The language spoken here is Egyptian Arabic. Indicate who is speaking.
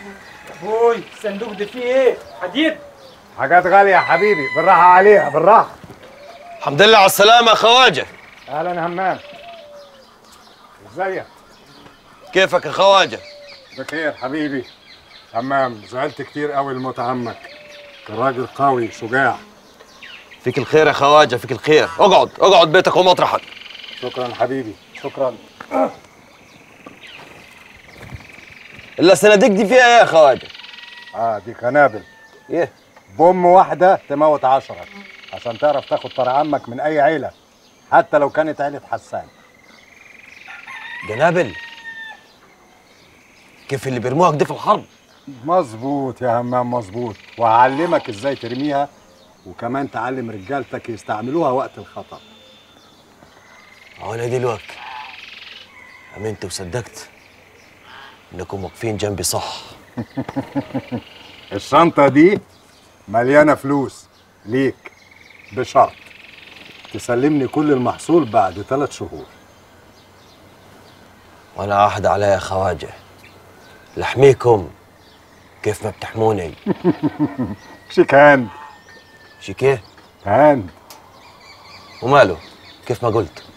Speaker 1: ابوي الصندوق ده فيه ايه حديد
Speaker 2: حاجات غالية يا حبيبي بالراحة عليها بالراحة
Speaker 3: الحمد لله على السلامة يا خواجة
Speaker 2: أهلا همام ازيك
Speaker 3: كيفك يا خواجة
Speaker 2: بخير حبيبي همام زعلت كتير قوي لموت عمك كان راجل قوي شجاع
Speaker 3: فيك الخير يا خواجة فيك الخير اقعد اقعد بيتك ومطرحك
Speaker 2: شكرا حبيبي شكرا
Speaker 3: الا الصناديق دي فيها ايه يا خواجة
Speaker 2: اه دي قنابل
Speaker 3: ايه
Speaker 2: بوم واحدة تموت عشرة عشان تعرف تاخد طار عمك من أي عيلة حتى لو كانت عيلة حسان
Speaker 3: جنابل كيف اللي بيرموها كده في الحرب
Speaker 2: مظبوط يا همام مظبوط وهعلمك ازاي ترميها وكمان تعلم رجالتك يستعملوها وقت الخطر
Speaker 3: وانا دلوقتي امنت وصدقت انكم واقفين جنبي صح
Speaker 2: الشنطة دي مليانة فلوس ليك بشرط تسلمني كل المحصول بعد ثلاث شهور
Speaker 3: وانا عهد عليا يا خواجة لحميكم كيف ما بتحموني
Speaker 2: شيك هاند
Speaker 3: شيكيه
Speaker 2: هاند
Speaker 3: وماله كيف ما قلت